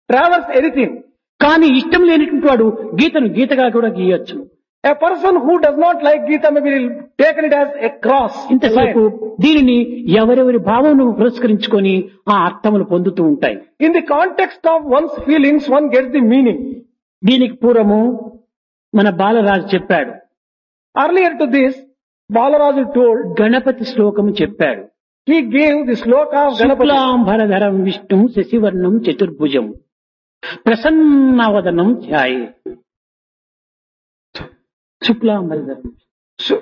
traverse anything. కానీ ఇష్టం లేనటువంటి వాడు గీతను గీతగా కూడా గీయొచ్చు A person who does not like Gita maybe will take it as a cross. a ఇంతసేపు line. దీనిని ఎవరెవరి భావనను పురస్కరించుకొని ఆ అర్థములు పొందుతూ ఉంటాయి In the context of one's feelings, one gets the meaning. దీనికి పూర్వము మన బాలరాజు చెప్పాడు Earlier to this, Balaraju told, Ganapati శ్లోకము చెప్పాడు he gave the sloka of Ganapati. శుక్లాంబరధరం విష్ణు శశివర్ణం చతుర్భుజం ప్రసన్నవదనం ధ్యాయే శుక్లాంబరధరం Su-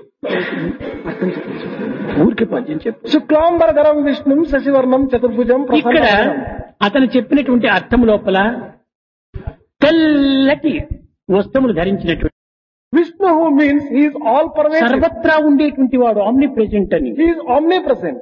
ఊరికి పద్యం చెప్పు శుక్లాంబరధరం విష్ణుం శశివర్ణం చతుర్భుజం ఇక్కడ ప్రసన్నవదనం. అతను చెప్పినటువంటి అర్థం లోపల తెల్లటి వస్త్రములు ధరించినటువంటి Vishnu who means he is all pervasive. సర్వత్రా ఉండేటువంటి వాడు ఆమ్ని ప్రెజెంట్ అని He is omnipresent.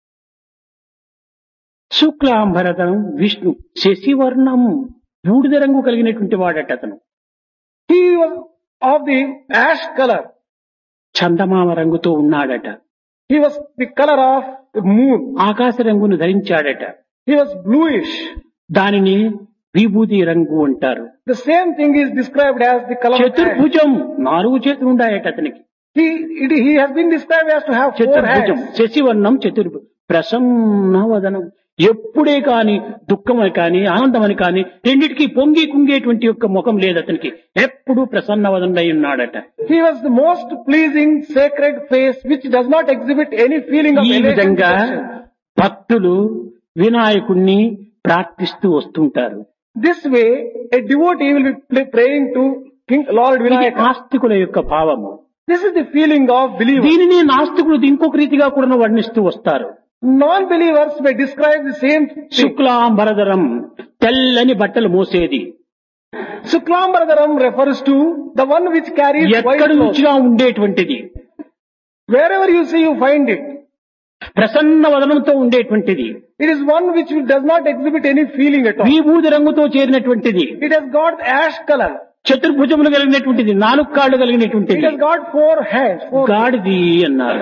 శుక్లాంబరధరం విష్ణు శశివర్ణం బూడిద రంగు కలిగినటువంటి వాడట అతను He was of the ash color. చందమామ రంగుతో ఉన్నాడట He was the color of the moon. ఆకాశ రంగును ధరించాడట He was bluish. దానిని విభూతి రంగు అంటారు The same thing is described as the color of ash. చతుర్భుజం నాలుగు చేతులు ఉన్నాయట అతనికి He, it, he has been described as to have four చతుర్భుజం hands. శశివర్ణం చతుర్భు ప్రసన్నవదనం ఎప్పుడే కాని దుఃఖమని కాని ఆనందమని కాని రెండిటికి పొంగి కుంగేటువంటి యొక్క ముఖం లేదు అతనికి ఎప్పుడు ప్రసన్నవదనై ఉన్నాడట He was the most pleasing sacred face which does not exhibit any feeling of ఈ elation. విధంగా dejection. భక్తులు వినాయకుణ్ణి ప్రార్థిస్తూ వస్తుంటారు This way, a devotee will be pl- praying to King Lord ఇది Vinayaka. ఆస్తికుల యొక్క భావము This is the feeling of believers. దీనిని నాస్తికులు ఇంకొక రీతిగా కూడా వర్ణిస్తూ వస్తారు Non-believers may describe the same thing. శుక్లాంబరధరం తెల్లని బట్టలు మోసేది Suklambaradaram refers to the one which carries white ఎక్కడ clothes. నుంచిగా ఉండేటువంటిది Wherever you see, you find it. Prasanna వదనంతో ఉండేటువంటిది It is one which does not exhibit any feeling at all. విభూది రంగుతో చేరినటువంటిది It has got ash color. చతుర్భుజములు కలిగినటువంటిది నాలుగు కాళ్ళు It కలిగినటువంటిది has got four hands. Four. గాడిది అన్నారు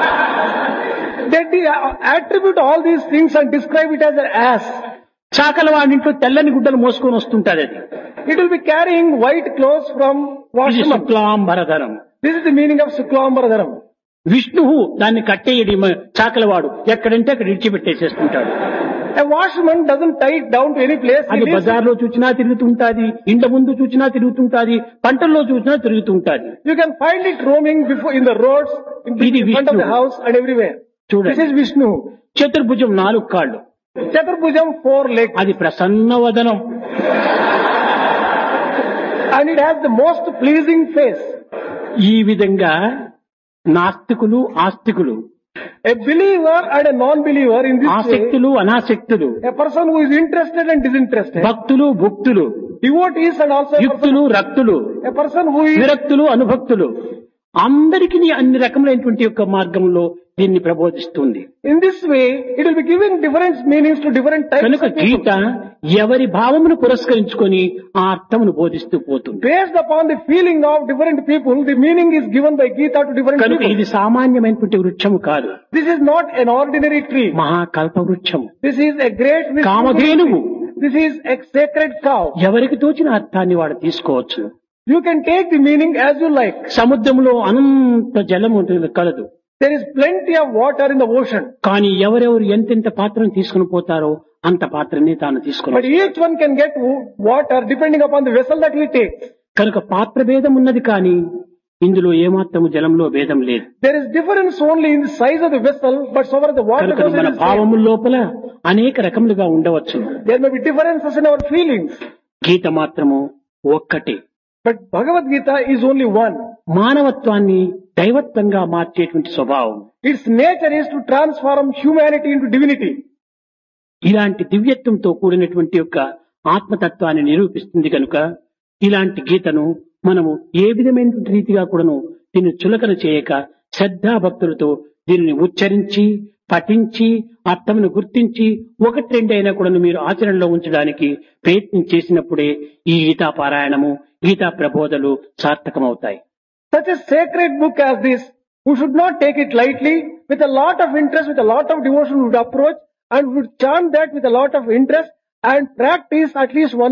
They de- attribute all these things and describe it as an ass. చాకల వాడింట్లో తెల్లని గుడ్డలు మోసుకొని వస్తుంటాది అది It will be carrying white clothes from ఇది washman. శుక్లాంబరధరం This is the meaning of Suklambaradaram. విష్ణువు దాన్ని కట్టేయడి మ- చాకలవాడు ఎక్కడంటే అక్కడ ఇడిచిపెట్టేసేస్తుంటాడు A washman doesn't tie it down to any place. He అది leaves it. బజార్లో చూచినా తిరుగుతుంటాది ఇంట ముందు చూచినా తిరుగుతుంటాది పంటల్లో చూచినా తిరుగుతుంటాది You can find it roaming before in the roads, in ఇది in front of the Vishnu. house and everywhere. This చూడండి is Vishnu. చతుర్భుజం నాలుగు కాళ్ళు Chaturbhujam, four legs. అది ప్రసన్న వదనం And it has the most pleasing face. ఈ విధంగా నాస్తికులు ఆస్తికులు A believer and a non-believer in this way, ఆసక్తులు అనాసక్తులు a person who is interested and disinterested, భక్తులు భుక్తులు devotees and also a person, యుక్తులు రక్తులు a person who is విరక్తులు అనుభక్తులు అందరికీ అన్ని రకములైనటువంటి యొక్క మార్గంలో దీన్ని ప్రబోధిస్తుంది in this way, it will be giving different meanings to different types కనుక of people. గీత ఎవరి భావమును పురస్కరించుకొని ఆ అర్థమును బోధిస్తూ పోతుంది Based upon the feeling of different people, the meaning is given by Gita to different కనుక people. ఇది సామాన్యమైనటువంటి వృక్షము కాదు This is not an ordinary tree. మహాకల్ప వృక్షము This is a great Vishnu కామధేనువు tree. This is a sacred cow. ఎవరికి తోచిన అర్థాన్ని వాడు తీసుకోవచ్చు You can take the meaning as you like. సముద్రంలో అనంత జలము ఉంటుంది కలదు There is plenty of water in the ocean. కానీ ఎవరెవరు ఎంతెంత పాత్రను తీసుకుని పోతారో అంత పాత్రని తాను తీసుకుని But each one can get w- water depending upon the vessel that he takes. కనుక పాత్ర భేదం ఉన్నది కానీ ఇందులో ఏమాత్రము జలంలో భేదం లేదు There is difference only in the size of the vessel, but so far as the water కనుక goes, it మన is same. భావముల లోపల అనేక రకములుగా ఉండవచ్చు There may be differences in our feelings. గీత మాత్రము ఒక్కటే But Bhagavad Gita is only one. మానవత్వాన్ని దైవత్వంగా మార్చేటువంటి స్వభావం Its nature is to transform humanity into divinity. ఇలాంటి దివ్యత్వంతో కూడినటువంటి యొక్క ఆత్మతత్వాన్ని నిరూపిస్తుంది కనుక ఇలాంటి గీతను మనము ఏ విధమైనటువంటి రీతిగా కూడాను దీన్ని చులకన చేయక శ్రద్ధాభక్తులతో దీనిని ఉచ్చరించి పఠించి అర్థమును గుర్తించి ఒకటి రెండైనా కూడా మీరు ఆచరణలో ఉంచడానికి ప్రయత్నం చేసినప్పుడే ఈ గీతా పారాయణము Gita ప్రబోధలు సార్థకమవుతాయి Such a sacred book as this, who should not take it lightly, with a lot of interest, with a lot of devotion would approach and would chant that with a lot of interest and practice at least one